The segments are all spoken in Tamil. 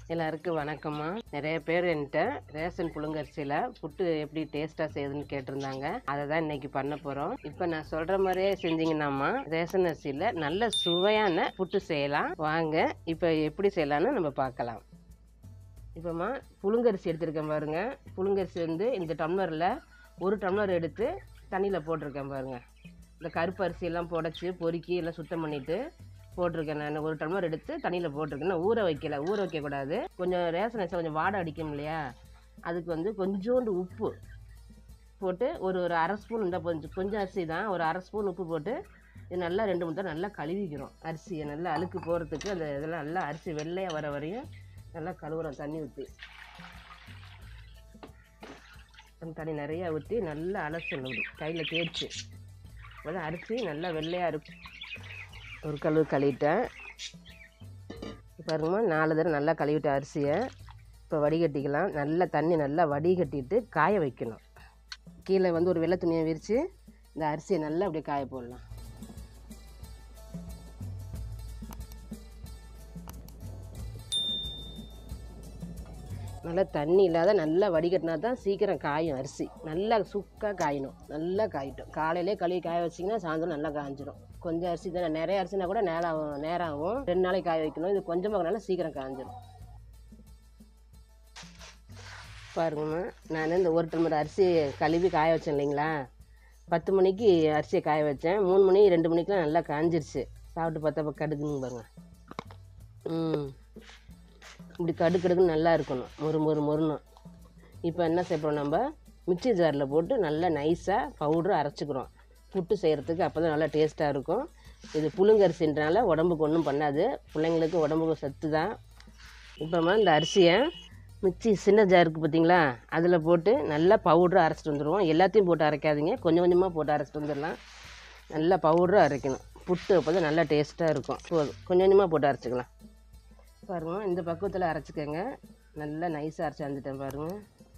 எல்லாருக்கும் வணக்கம்மா நிறைய பேர் என்கிட்ட ரேஷன் புழுங்கரிசியில் புட்டு எப்படி டேஸ்ட்டாக செய்யுதுன்னு கேட்டிருந்தாங்க அதை தான் இன்னைக்கு பண்ண போகிறோம் இப்போ நான் சொல்கிற மாதிரியே செஞ்சீங்கன்னாம்மா ரேஷன் அரிசியில் நல்ல சுவையான புட்டு செய்யலாம் வாங்க இப்போ எப்படி செய்யலாம்னு நம்ம பார்க்கலாம் இப்போம்மா புழுங்கரிசி எடுத்திருக்கேன் பாருங்க புழுங்கரிசி வந்து இந்த டம்ளரில் ஒரு டம்ளர் எடுத்து தண்ணியில் போட்டிருக்கேன் பாருங்க இந்த கருப்பு அரிசி எல்லாம் புடச்சி பொறுக்கி எல்லாம் சுத்தம் பண்ணிட்டு போட்டிருக்கேன் நான் ஒரு டம்ளர் எடுத்து தண்ணியில் போட்டிருக்கேன் நான் ஊற வைக்கல ஊற வைக்கக்கூடாது கொஞ்சம் ரேஷன் அரிசி கொஞ்சம் வாடை அடிக்கும் இல்லையா அதுக்கு வந்து கொஞ்சோண்டு உப்பு போட்டு ஒரு ஒரு அரை ஸ்பூன் இருந்தால் கொஞ்சம் கொஞ்சம் அரிசி தான் ஒரு அரை ஸ்பூன் உப்பு போட்டு இது நல்லா ரெண்டு மூணு தடவை நல்லா கழுவிக்கிறோம் அரிசியை நல்லா அழுக்கு போகிறதுக்கு அந்த இதெல்லாம் நல்லா அரிசி வெள்ளையாக வர வரையும் நல்லா கழுவுறோம் தண்ணி ஊற்றி அந்த தண்ணி நிறையா ஊற்றி நல்லா அலசணும் இப்படி கையில் தேய்ச்சி அப்போ அரிசி நல்லா வெள்ளையாக இருக்கும் ஒரு கழுவு கழுவிட்டேன் பாருங்கம்மா நாலு தடவை நல்லா கழுவிட்ட அரிசியை இப்போ வடிகட்டிக்கலாம் நல்லா தண்ணி நல்லா வடிகட்டிட்டு காய வைக்கணும் கீழே வந்து ஒரு வெள்ளை துணியை விரித்து இந்த அரிசியை நல்லா அப்படியே காய போடலாம் நல்லா தண்ணி இல்லாத நல்லா வடிகட்டினா தான் சீக்கிரம் காயும் அரிசி நல்லா சுக்காக காயணும் நல்லா காயிட்டும் காலையிலே கழுவி காய வச்சிங்கன்னா சாயந்தரம் நல்லா காஞ்சிரும் கொஞ்சம் அரிசி தானே நிறைய அரிசினா கூட நேரம் ஆகும் நேரம் ஆகும் ரெண்டு நாளைக்கு காய வைக்கணும் இது கொஞ்சமாக நல்லா சீக்கிரம் காஞ்சிரும் பாருங்கம்மா நான் இந்த ஒரு டம்ளர் அரிசி கழுவி காய வச்சேன் இல்லைங்களா பத்து மணிக்கு அரிசியை காய வச்சேன் மூணு மணி ரெண்டு மணிக்கெலாம் நல்லா காஞ்சிருச்சு சாப்பிட்டு பார்த்தா கடுக்குன்னு பாருங்க ம் இப்படி கடு கடுக்குன்னு நல்லா இருக்கணும் மொறு மொறு மொறுணும் இப்போ என்ன செய்யப்போம் நம்ம மிக்சி ஜாரில் போட்டு நல்லா நைஸாக பவுட்ரு அரைச்சிக்கிறோம் புட்டு செய்கிறதுக்கு அப்போ தான் நல்லா டேஸ்ட்டாக இருக்கும் இது புழுங்கரிசின்றனால உடம்புக்கு ஒன்றும் பண்ணாது பிள்ளைங்களுக்கு உடம்புக்கு சத்து தான் இப்போமா இந்த அரிசியை மிக்சி சின்ன ஜாருக்கு பார்த்தீங்களா அதில் போட்டு நல்லா பவுட்ரு அரைச்சிட்டு வந்துடுவோம் எல்லாத்தையும் போட்டு அரைக்காதீங்க கொஞ்சம் கொஞ்சமாக போட்டு அரைச்சிட்டு வந்துடலாம் நல்லா பவுட்ரு அரைக்கணும் புட்டு அப்போ தான் நல்லா டேஸ்ட்டாக இருக்கும் போதும் கொஞ்சம் கொஞ்சமாக போட்டு அரைச்சிக்கலாம் பாருங்க இந்த பக்குவத்தில் அரைச்சிக்கோங்க நல்லா நைஸாக அரைச்சி வந்துட்டேன் பாருங்க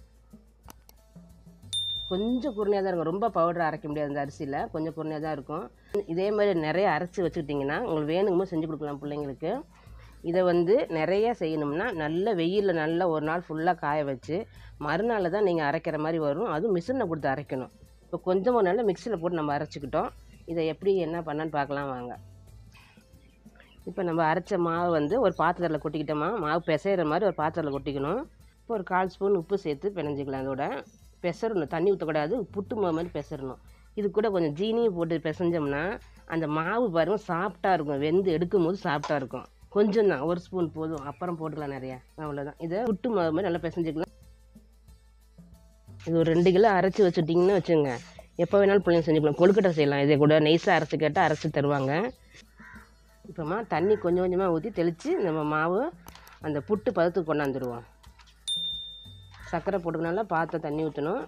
கொஞ்சம் குருணையாக தான் இருக்கும் ரொம்ப பவுடர் அரைக்க முடியாது அந்த அரிசியில் கொஞ்சம் குருணையாக தான் இருக்கும் இதே மாதிரி நிறைய அரைச்சி வச்சுக்கிட்டிங்கன்னா உங்களுக்கு வேணுங்கும்போது செஞ்சு கொடுக்கலாம் பிள்ளைங்களுக்கு இதை வந்து நிறைய செய்யணும்னா நல்ல வெயிலில் நல்லா ஒரு நாள் ஃபுல்லாக காய வச்சு மறுநாள் தான் நீங்கள் அரைக்கிற மாதிரி வரும் அதுவும் மிஷினில் கொடுத்து அரைக்கணும் இப்போ கொஞ்சமாக நல்ல மிக்சியில் போட்டு நம்ம அரைச்சிக்கிட்டோம் இதை எப்படி என்ன பண்ணான்னு பார்க்கலாம் வாங்க இப்போ நம்ம அரைச்ச மாவு வந்து ஒரு பாத்திரத்தில் கொட்டிக்கிட்டோமா மாவு பிசைகிற மாதிரி ஒரு பாத்திரத்தில் கொட்டிக்கணும் இப்போ ஒரு கால் ஸ்பூன் உப்பு சேர்த்து பிணைஞ்சிக்கலாம் அதோட பெசரணும் தண்ணி ஊற்றக்கூடாது புட்டு மாவு மாதிரி பெசரணும் இது கூட கொஞ்சம் ஜீனியும் போட்டு பிசைஞ்சோம்னா அந்த மாவு பாருங்கள் சாஃப்டாக இருக்கும் வெந்து எடுக்கும் போது சாஃப்டாக இருக்கும் கொஞ்சம் தான் ஒரு ஸ்பூன் போதும் அப்புறம் போட்டுக்கலாம் நிறையா அவ்வளோதான் இதை புட்டு மாவு மாதிரி நல்லா பிசைஞ்சிக்கலாம் இது ஒரு ரெண்டு கிலோ அரைச்சி வச்சுட்டிங்கன்னு வச்சுங்க எப்போ வேணாலும் பிள்ளைங்க செஞ்சுக்கலாம் கொழுக்கட்டை செய்யலாம் இதை கூட நைஸாக அரைச்சி கேட்டால் அரைச்சி தருவாங்க இப்போமா தண்ணி கொஞ்சம் கொஞ்சமாக ஊற்றி தெளித்து நம்ம மாவு அந்த புட்டு பதத்துக்கு கொண்டாந்துருவோம் சர்க்கரை போட்டுக்கனால பார்த்து தண்ணி ஊற்றணும்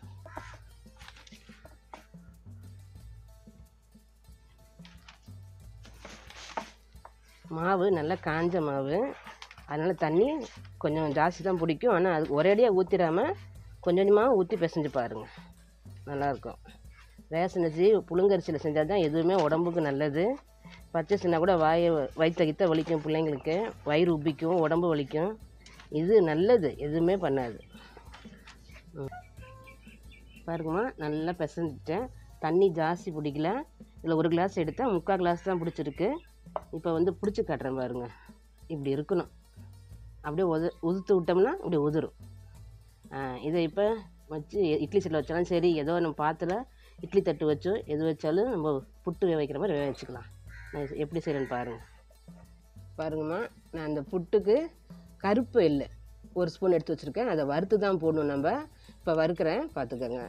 மாவு நல்லா காஞ்ச மாவு அதனால் தண்ணி கொஞ்சம் ஜாஸ்தி தான் பிடிக்கும் ஆனால் அது ஒரேடியாக ஊற்றிடாமல் கொஞ்சம் கொஞ்சமாக ஊற்றி பிசைஞ்சு பாருங்கள் நல்லாயிருக்கும் ரேஷன் அரிசி புழுங்கரிசியில் செஞ்சால் தான் எதுவுமே உடம்புக்கு நல்லது பச்சரிசினா கூட வாயை வயிற்ற கித்த வலிக்கும் பிள்ளைங்களுக்கு வயிறு உப்பிக்கும் உடம்பு வலிக்கும் இது நல்லது எதுவுமே பண்ணாது ம். பாருங்கம்மா நல்லா பிசைஞ்சிட்டேன் தண்ணி ஜாஸ்தி பிடிக்கல இதில் ஒரு கிளாஸ் எடுத்தால் முக்கால் கிளாஸ் தான் பிடிச்சிருக்கு இப்போ வந்து பிடிச்சி காட்டுறேன் பாருங்க இப்படி இருக்கணும் அப்படியே உது உதுத்து விட்டோம்னா இப்படி உதிரும் ஆ, இதை இப்போ வச்சு இட்லி சட்டில் வச்சாலும் சரி ஏதோ நம்ம பாத்தில் இட்லி தட்டு வச்சோ எது வச்சாலும் நம்ம புட்டு வேக வைக்கிற மாதிரி வேக வச்சுக்கலாம் நான் எப்படி செய்கிறேன்னு பாருங்கள் பாருங்கம்மா நான் அந்த புட்டுக்கு கருப்பு இல்லை ஒரு ஸ்பூன் எடுத்து வச்சுருக்கேன் அதை வறுத்து தான் போடணும் நம்ம இப்போ வறுக்கிறேன் பார்த்துக்கோங்க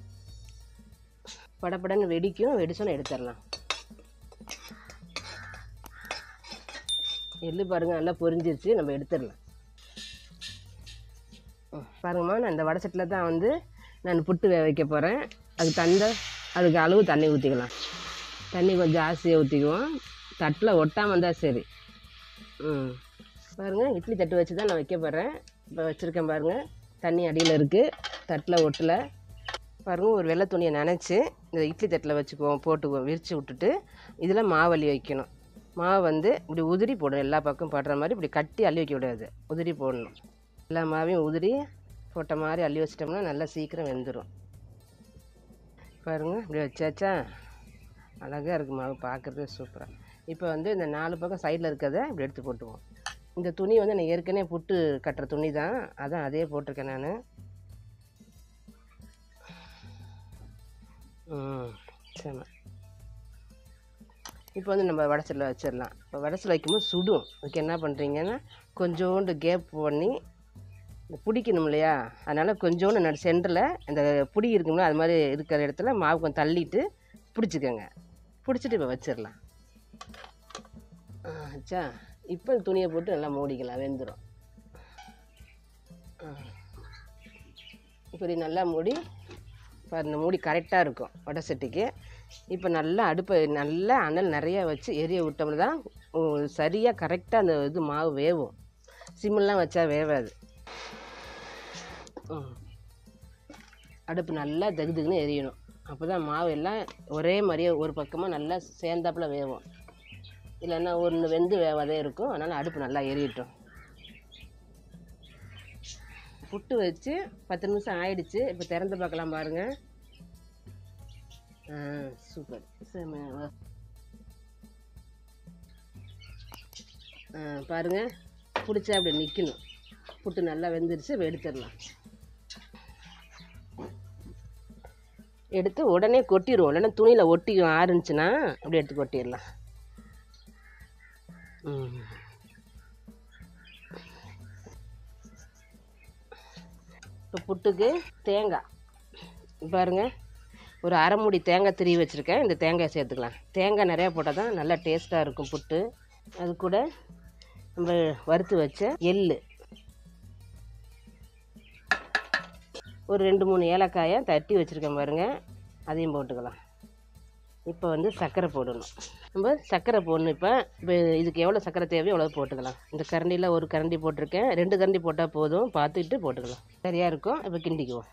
படப்படன்னு வெடிக்கும் வெடிச்சோன்னு எடுத்துடலாம் எள்ளு பாருங்க நல்லா பொரிஞ்சிருச்சு நம்ம எடுத்துடலாம் ம், பாருங்கம்மா நான் இந்த வடை சட்டியில் தான் வந்து நான் புட்டு வேக வைக்க போகிறேன் அதுக்கு தந்த அதுக்கு அளவு தண்ணி ஊற்றிக்கலாம் தண்ணி கொஞ்சம் ஜாஸ்தியாக ஊற்றிக்குவோம் தட்டில் ஒட்டாமல் இருந்தால் சரி ம் பாருங்கள் இட்லி தட்டு வச்சு தான் நான் வைக்க போகிறேன் இப்போ வச்சுருக்கேன் பாருங்கள் தண்ணி அடியில் இருக்குது தட்டில் ஒட்டலை பாருங்கள் ஒரு வெள்ளை துணியை நனைச்சி இந்த இட்லி தட்டில் வச்சுக்குவோம் போட்டுக்குவோம் விரித்து விட்டுட்டு இதில் மாவலி வைக்கணும் மாவு வந்து இப்படி உதிரி போடணும் எல்லா பக்கம் படுற மாதிரி இப்படி கட்டி அள்ளி வைக்க கூடாது உதிரி போடணும் எல்லா மாவையும் உதிரி போட்ட மாதிரி அள்ளி வச்சிட்டோம்னா நல்லா சீக்கிரம் வெந்துடும் பாருங்க இப்படி வச்சாச்சா அழகாக இருக்கு மாவு பார்க்குறதுக்கு சூப்பராக இப்போ வந்து இந்த நாலு பக்கம் சைடில் இருக்கிறத இப்படி எடுத்து போட்டுவோம் இந்த துணி வந்து நான் ஏற்கனவே புட்டு கட்டுற துணி தான் அதான் அதே போட்டிருக்கேன் நான் ம் சரி இப்போ வந்து நம்ம வடச்சலில் வச்சிடலாம் இப்போ வடச்சல் வைக்கும்போது சுடும் அதுக்கு என்ன பண்ணுறீங்கன்னா கொஞ்சோண்டு கேப் பண்ணி இந்த பிடிக்கணும் இல்லையா அதனால் கொஞ்சோண்டு நடு சென்டரில் இந்த புடி இருக்குங்களா அது மாதிரி இருக்கிற இடத்துல மாவு கொஞ்சம் தள்ளிட்டு பிடிச்சிக்கோங்க பிடிச்சிட்டு இப்போ வச்சிடலாம் ஆ, ஆச்சா இப்போ இந்த துணியை போட்டு நல்லா மூடிக்கலாம் வெந்துடும் இப்படி நல்லா மூடி இப்போ இந்த மூடி கரெக்டாக இருக்கும் வடை சட்டிக்கு இப்போ நல்லா அடுப்பை நல்லா அனல் நிறையா வச்சு எரிய விட்டோம்னா தான் சரியாக கரெக்டாக அந்த இது மாவு வேவும் சிம்மெல்லாம் வச்சா வேவாது ம். அடுப்பு நல்லா தகுதுக்குன்னு எரியணும் அப்போ தான் மாவு எல்லாம் ஒரே மாதிரியே ஒரு பக்கமாக நல்லா சேர்ந்தாப்புல வேவும் இல்லைன்னா ஒன்று வெந்து வேவாதே இருக்கும் அதனால் அடுப்பு நல்லா எரியட்டும் புட்டு வச்சு பத்து நிமிஷம் ஆயிடுச்சு இப்போ திறந்து பார்க்கலாம் பாருங்க ஆ சூப்பர் செம. ஆ பாருங்க பிடிச்சா அப்படி நிற்கணும் புட்டு நல்லா வெந்துருச்சு இப்போ எடுத்துடலாம் எடுத்து உடனே கொட்டிடுவோம் இல்லைன்னா துணியில் ஒட்டி ஆறுனுச்சுன்னா அப்படி எடுத்து கொட்டிடலாம் ம் இப்போ புட்டுக்கு தேங்காய் பாருங்க ஒரு அரை மூடி தேங்காய் திருவி வச்சுருக்கேன் இந்த தேங்காய் சேர்த்துக்கலாம் தேங்காய் நிறையா போட்டால் தான் நல்லா டேஸ்ட்டாக இருக்கும் புட்டு அது கூட நம்ம வறுத்து வச்ச எள்ளு ஒரு ரெண்டு மூணு ஏலக்காயை தட்டி வச்சுருக்கேன் பாருங்கள் அதையும் போட்டுக்கலாம் இப்போ வந்து சர்க்கரை போடணும் நம்ம சர்க்கரை போடணும் இப்போ இப்போ இதுக்கு எவ்வளோ சர்க்கரை தேவையோ அவ்வளோ போட்டுக்கலாம் இந்த கரண்டியில் ஒரு கரண்டி போட்டிருக்கேன் ரெண்டு கரண்டி போட்டால் போதும் பார்த்துக்கிட்டு போட்டுக்கலாம் சரியாக இருக்கும் இப்போ கிண்டிக்குவோம்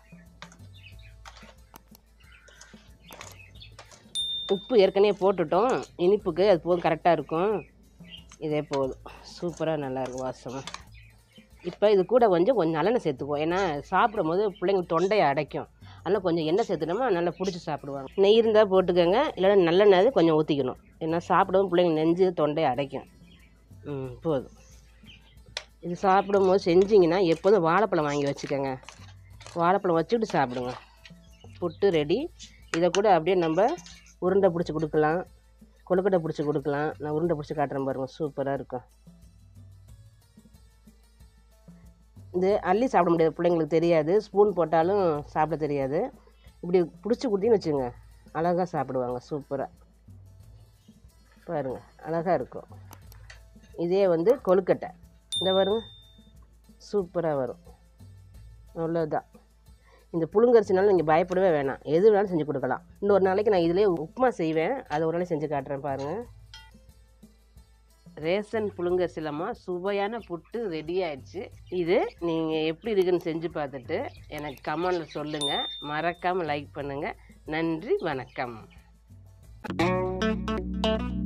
உப்பு ஏற்கனவே போட்டுட்டோம் இனிப்புக்கு அது போதும் கரெக்டாக இருக்கும் இதே போதும் சூப்பராக நல்லாயிருக்கும் வாசமாக இப்போ இது கூட கொஞ்சம் கொஞ்சம் நல்லெண்ணெய் சேர்த்துக்குவோம் ஏன்னா சாப்பிடும் போது பிள்ளைங்க தொண்டையை அடைக்கும் அதனால் கொஞ்சம் எண்ணெய் சேர்த்துட்டோம்னா நல்லா பிடிச்சி சாப்பிடுவாங்க நெய் இருந்தால் போட்டுக்கோங்க இல்லைன்னா நல்லெண்ணெய் கொஞ்சம் ஊற்றிக்கணும் ஏன்னா சாப்பிடவும் பிள்ளைங்க நெஞ்சு தொண்டையை அடைக்கும் ம் போதும் இது சாப்பிடும்போது செஞ்சிங்கன்னா எப்போதும் வாழைப்பழம் வாங்கி வச்சுக்கோங்க வாழைப்பழம் வச்சுக்கிட்டு சாப்பிடுங்க புட்டு ரெடி இதை கூட அப்படியே நம்ம உருண்டை பிடிச்சி கொடுக்கலாம் கொழுக்கட்டை பிடிச்சி கொடுக்கலாம் நான் உருண்டை பிடிச்சி காட்டுறேன் பாருங்க சூப்பராக இருக்கும் இது அள்ளி சாப்பிட முடியாது பிள்ளைங்களுக்கு தெரியாது ஸ்பூன் போட்டாலும் சாப்பிட தெரியாது இப்படி பிடிச்சி கொடுத்தீங்கன்னு வச்சுங்க அழகாக சாப்பிடுவாங்க சூப்பராக பாருங்க அழகாக இருக்கும் இதே வந்து கொழுக்கட்டை இந்த பாருங்க சூப்பராக வரும் அவ்வளோதான் இந்த புழுங்கரிசினாலும் நீங்கள் பயப்படவே வேணாம் எது வேணாலும் செஞ்சு கொடுக்கலாம் இன்னொரு நாளைக்கு நான் இதிலே உப்புமா செய்வேன் அதை ஒரு நாளைக்கு செஞ்சு காட்டுறேன் பாருங்கள் ரேசன் புழுங்கரிசிலமா சுவையான புட்டு ரெடி ஆயிடுச்சு இது நீங்கள் எப்படி இருக்குன்னு செஞ்சு பார்த்துட்டு எனக்கு கமெண்டில் சொல்லுங்கள் மறக்காமல் லைக் பண்ணுங்கள் நன்றி வணக்கம்